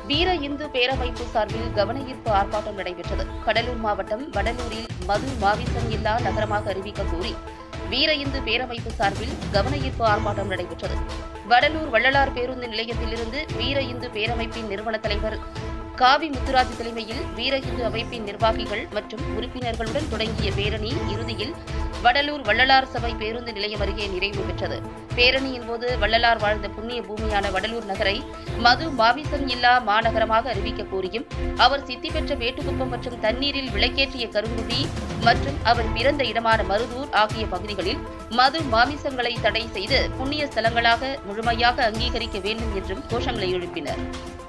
வீர இந்து பேரமைப்பு சார்பில் கவன ஈர்ப்பு ஆர்ப்பாட்டம் நடைபெற்றது கடலூர் மாவட்டம் வடலூரில் மது மாவிசம் இல்லா நகரமாக அறிவிக்க கோரி வீர இந்து பேரமைப்பு சார்பில் கவன ஈர்ப்பு ஆர்ப்பாட்டம் நடைபெற்றது வடலூர் வள்ளலார் பேருந்து நிலையத்திலிருந்து வீர இந்து பேரமைப்பின் நிறுவன தலைவர் காவி முத்துராஜ் தலைமையில் வீர இந்து அமைப்பின் நிர்வாகிகள் மற்றும் உறுப்பினர்களுடன் தொடங்கிய பேரணி இறுதியில் வடலூர் வள்ளலார் சபை பேருந்து நிலையம் அருகே நிறைவு பெற்றது பேரணியின் போது வள்ளலார் வாழ்ந்த புண்ணிய பூமியான வடலூர் நகரை மது மாமிசம் இல்லா மாநகரமாக அறிவிக்க கோரியும் அவர் சித்தி பெற்ற வேட்டுக்குப்பம் மற்றும் தண்ணீரில் விளக்கேற்றிய கருங்குடி மற்றும் அவர் பிறந்த இடமான மருதூர் ஆகிய பகுதிகளில் மது மாமிசங்களை தடை செய்து புண்ணிய ஸ்தலங்களாக முழுமையாக அங்கீகரிக்க வேண்டும் என்றும் கோஷங்களை எழுப்பினர்